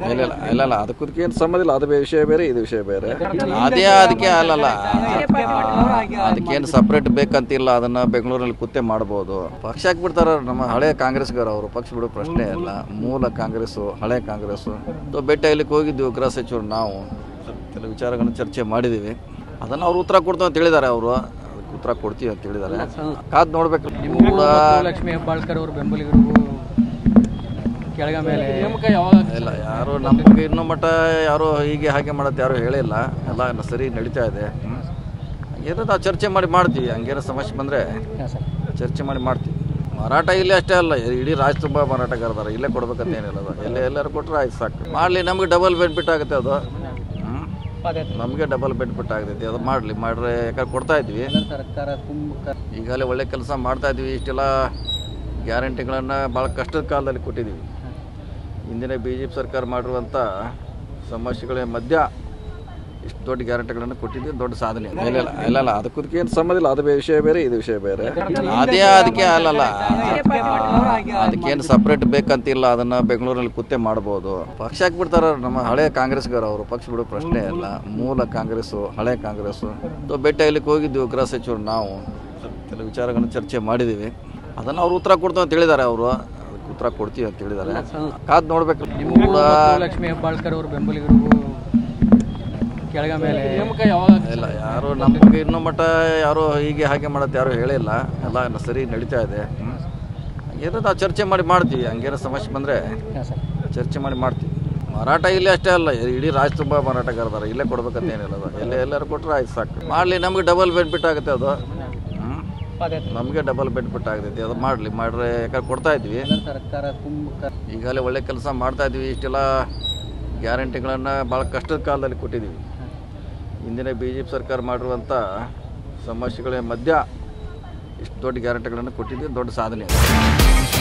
ಇಲ್ಲ ಇಲ್ಲ ಇಲ್ಲ ಇಲ್ಲ ಅದಕ್ಕೆ ಏನು ಸಂಬಂಧ ಇಲ್ಲ ಅದು ಬೇ- ವಿಷಯ ಬೇರೆ ಇದು ವಿಷಯ ಬೇರೆ ಅದೇ ಅದಕ್ಕೆ ಅಲ್ಲಲ್ಲ ಅದಕ್ಕೇನು ಸಪ್ರೇಟ್ ಬೇಕಂತಿಲ್ಲ ಅದನ್ನ ಬೆಂಗಳೂರಲ್ಲಿ ಕೂತೆ ಮಾಡ್ಬೋದು ಪಕ್ಷ ಹಾಕ್ಬಿಡ್ತಾರ ನಮ್ಮ ಹಳೆ ಕಾಂಗ್ರೆಸ್ಗಾರ ಅವರು ಪಕ್ಷ ಬಿಡೋ ಪ್ರಶ್ನೆ ಇಲ್ಲ ಮೂಲ ಕಾಂಗ್ರೆಸ್ಸು ಹಳೆ ಕಾಂಗ್ರೆಸ್ಸು ಸೊ ಭೇಟಿಯಾಗ್ಲಿಕ್ಕೆ ಹೋಗಿದ್ವಿ ಗೃಹ ಸಚಿವರು ನಾವು ಕೆಲವು ವಿಚಾರಗಳನ್ನು ಚರ್ಚೆ ಮಾಡಿದ್ದೀವಿ ಅದನ್ನು ಅವ್ರು ಉತ್ತರ ಕೊಡ್ತಾವೆ ಅಂತ ಹೇಳಿದ್ದಾರೆ ಅವರು ಅದಕ್ಕೆ ಉತ್ತರ ಕೊಡ್ತೀವಿ ಅಂತ ಹೇಳಿದ್ದಾರೆ ಕಾದ್ ನೋಡ್ಬೇಕು ನಿಮ್ಮ ಕೂಡ ಲಕ್ಷ್ಮೀ ಹೆಬ್ಬಾಳ್ಕರ್ ಅವ್ರ ಬೆಂಬಲಿಗರಿಗೂ ಕೆಳಗ ಮೇಲೆ ಇಲ್ಲ ಯಾರು ನಮಗೆ ಇನ್ನೂ ಮಟ್ಟ ಯಾರು ಹೀಗೆ ಹಾಗೆ ಮಾಡತ್ತೆ ಯಾರು ಹೇಳಿಲ್ಲ ಎಲ್ಲ ಸರಿ ನಡೀತಾ ಇದೆ ಹ್ಮ್. ಏನೋ ನಾವು ಚರ್ಚೆ ಮಾಡಿ ಮಾಡ್ತೀವಿ ಹಂಗೇನೋ ಸಮಸ್ಯೆ ಬಂದರೆ ಚರ್ಚೆ ಮಾಡಿ ಮಾಡ್ತೀವಿ ಮಾರಾಟ ಇಲ್ಲಿ ಅಷ್ಟೇ ಅಲ್ಲ ಇಡೀ ರಾಜ್ಯ ತುಂಬ ಮಾರಾಟಗಾರದಾರ ಇಲ್ಲೇ ಕೊಡ್ಬೇಕಂತ ಏನಿಲ್ಲ ಅದು ಎಲ್ಲೇ ಎಲ್ಲರೂ ಕೊಟ್ಟರೆ ಆಯ್ತು ಸಾಕು ಮಾಡಲಿ ನಮಗೆ ಡಬಲ್ ಬೆನಿಫಿಟ್ ಆಗುತ್ತೆ ಅದು ಹ್ಮ್. ನಮಗೆ ಡಬಲ್ ಬೆನಿಫಿಟ್ ಆಗ್ತೈತಿ ಅದು ಮಾಡಲಿ ಮಾಡ್ರೆ ಯಾಕಂದ್ರೆ ಕೊಡ್ತಾ ಇದ್ವಿ ಸರ್ಕಾರ ಕುಂಭ ಈಗಾಗಲೇ ಒಳ್ಳೆ ಕೆಲಸ ಮಾಡ್ತಾ ಇದ್ವಿ ಇಷ್ಟೆಲ್ಲ ಗ್ಯಾರಂಟಿಗಳನ್ನು ಭಾಳ ಕಷ್ಟದ ಕಾಲದಲ್ಲಿ ಕೊಟ್ಟಿದ್ದೀವಿ ಇಂದಿನ ಬಿ ಜೆ ಪಿ ಸರ್ಕಾರ ಮಾಡಿರುವಂಥ ಸಮಸ್ಯೆಗಳ ಮಧ್ಯ ಇಷ್ಟು ದೊಡ್ಡ ಗ್ಯಾರಂಟಿಗಳನ್ನು ಕೊಟ್ಟಿದ್ದೀವಿ ದೊಡ್ಡ ಸಾಧನೆ ಇಲ್ಲ ಇಲ್ಲ ಇಲ್ಲ ಇಲ್ಲ ಅದಕ್ಕೆ ಏನು ಸಂಬಂಧ ಇಲ್ಲ ಅದು ಬೇ- ವಿಷಯ ಬೇರೆ ಇದು ವಿಷಯ ಬೇರೆ ಅದೇ ಅದಕ್ಕೆ ಅಲ್ಲಲ್ಲ ಅದಕ್ಕೇನು ಸಪ್ರೇಟ್ ಬೇಕಂತಿಲ್ಲ ಅದನ್ನು ಬೆಂಗಳೂರಲ್ಲಿ ಕೂತೆ ಮಾಡ್ಬೋದು ಪಕ್ಷ ಹಾಕ್ಬಿಡ್ತಾರ ನಮ್ಮ ಹಳೆ ಕಾಂಗ್ರೆಸ್ಗಾರ ಅವರು ಪಕ್ಷ ಬಿಡೋ ಪ್ರಶ್ನೆ ಇಲ್ಲ ಮೂಲ ಕಾಂಗ್ರೆಸ್ಸು ಹಳೆ ಕಾಂಗ್ರೆಸ್ಸು ಸೊ ಭೇಟಿಯಾಗ್ಲಿಕ್ಕೆ ಹೋಗಿದ್ವಿ ಗೃಹ ಸಚಿವರು ನಾವು ಕೆಲವು ವಿಚಾರಗಳನ್ನು ಚರ್ಚೆ ಮಾಡಿದ್ದೀವಿ ಅದನ್ನು ಅವ್ರು ಉತ್ತರ ಕೊಡ್ತಾವೆ ಅಂತ ಹೇಳಿದ್ದಾರೆ ಅವರು ಅದಕ್ಕೆ ಉತ್ತರ ಕೊಡ್ತೀವಿ ಅಂತ ಹೇಳಿದ್ದಾರೆ ಕಾದ್ ನೋಡ್ಬೇಕು ನಿಮ್ಮ ಕೂಡ ಲಕ್ಷ್ಮೀ ಹೆಬ್ಬಾಳ್ಕರ್ ಅವ್ರ ಬೆಂಬಲಿಗರಿಗೂ ಕೆಳಗ ಮೇಲೆ ಇಲ್ಲ ಯಾರು ನಮಗೆ ಇನ್ನೂ ಮಟ್ಟ ಯಾರು ಹೀಗೆ ಹಾಗೆ ಮಾಡತ್ತೆ ಯಾರು ಹೇಳಿಲ್ಲ ಎಲ್ಲ ಸರಿ ನಡೀತಾ ಇದೆ ಹ್ಮ್. ಏನೋ ನಾವು ಚರ್ಚೆ ಮಾಡಿ ಮಾಡ್ತೀವಿ ಹಂಗೇನೋ ಸಮಸ್ಯೆ ಬಂದರೆ ಚರ್ಚೆ ಮಾಡಿ ಮಾಡ್ತೀವಿ ಮಾರಾಟ ಇಲ್ಲಿ ಅಷ್ಟೇ ಅಲ್ಲ ಇಡೀ ರಾಜ್ಯ ತುಂಬ ಮಾರಾಟಗಾರದಾರ ಇಲ್ಲೇ ಕೊಡ್ಬೇಕಂತ ಏನಿಲ್ಲ ಅದು ಎಲ್ಲೇ ಎಲ್ಲರೂ ಕೊಟ್ಟರೆ ಆಯ್ತು ಸಾಕು ಮಾಡಲಿ ನಮಗೆ ಡಬಲ್ ಬೆನಿಫಿಟ್ ಆಗುತ್ತೆ ಅದು ಹ್ಮ್. ನಮಗೆ ಡಬಲ್ ಬೆನಿಫಿಟ್ ಆಗ್ತೈತಿ ಅದು ಮಾಡಲಿ ಮಾಡ್ರೆ ಯಾಕಂದ್ರೆ ಕೊಡ್ತಾ ಇದ್ವಿ ಸರ್ಕಾರ ಕುಂಭ ಈಗಾಗಲೇ ಒಳ್ಳೆ ಕೆಲಸ ಮಾಡ್ತಾ ಇದ್ವಿ ಇಷ್ಟೆಲ್ಲ ಗ್ಯಾರಂಟಿಗಳನ್ನು ಭಾಳ ಕಷ್ಟದ ಕಾಲದಲ್ಲಿ ಕೊಟ್ಟಿದ್ದೀವಿ ಇಂದಿನ ಬಿ ಜೆ ಪಿ ಸರ್ಕಾರ ಮಾಡಿರುವಂಥ ಸಮಸ್ಯೆಗಳ ಮಧ್ಯ ಇಷ್ಟು ದೊಡ್ಡ ಗ್ಯಾರಂಟಿಗಳನ್ನು ಕೊಟ್ಟಿದ್ದೀವಿ ದೊಡ್ಡ ಸಾಧನೆ